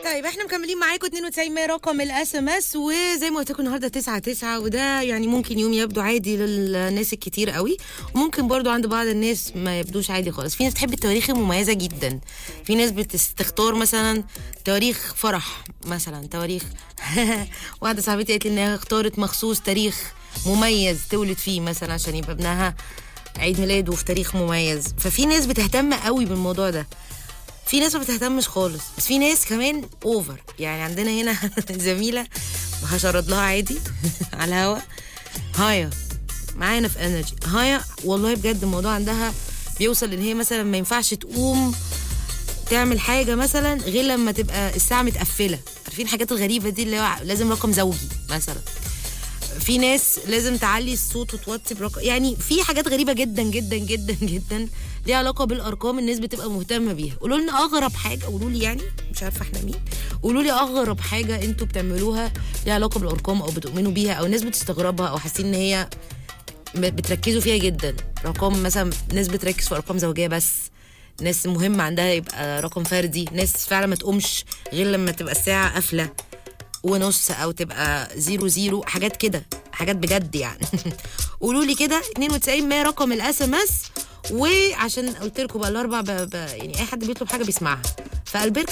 طيب احنا مكملين معاكم 92 100 رقم الاس ام اس وزي ما قلت لكم النهارده 9 9 وده يعني ممكن يوم يبدو عادي للناس الكتير قوي وممكن برضو عند بعض الناس ما يبدوش عادي خالص في ناس بتحب التواريخ المميزه جدا في ناس بتختار مثلا تواريخ فرح مثلا تواريخ واحده صاحبتي قالت لي انها اختارت مخصوص تاريخ مميز تولد فيه مثلا عشان يبقى ابنها عيد ميلاده في تاريخ مميز ففي ناس بتهتم قوي بالموضوع ده في ناس ما بتهتمش خالص بس في ناس كمان اوفر يعني عندنا هنا زميله هشرد لها عادي على الهوا هايا معانا في انرجي هايا والله بجد الموضوع عندها بيوصل ان هي مثلا ما ينفعش تقوم تعمل حاجه مثلا غير لما تبقى الساعه متقفله عارفين الحاجات الغريبه دي اللي هو لازم رقم زوجي مثلا في ناس لازم تعلي الصوت وتوطي برقم يعني في حاجات غريبه جدا جدا جدا جدا ليها علاقه بالارقام الناس بتبقى مهتمه بيها قولوا لنا اغرب حاجه قولوا لي يعني مش عارفه احنا مين قولوا لي اغرب حاجه انتوا بتعملوها ليها علاقه بالارقام او بتؤمنوا بيها او الناس بتستغربها او حاسين ان هي بتركزوا فيها جدا رقم مثلا ناس بتركز في ارقام زوجيه بس ناس مهم عندها يبقى رقم فردي ناس فعلا ما تقومش غير لما تبقى الساعه قافله ونص او تبقى زيرو زيرو حاجات كده حاجات بجد يعني قولوا لي كده 92 100 رقم الاس ام اس وعشان قلت لكم بقى الاربع ب... ب... يعني اي حد بيطلب حاجه بيسمعها فالبركه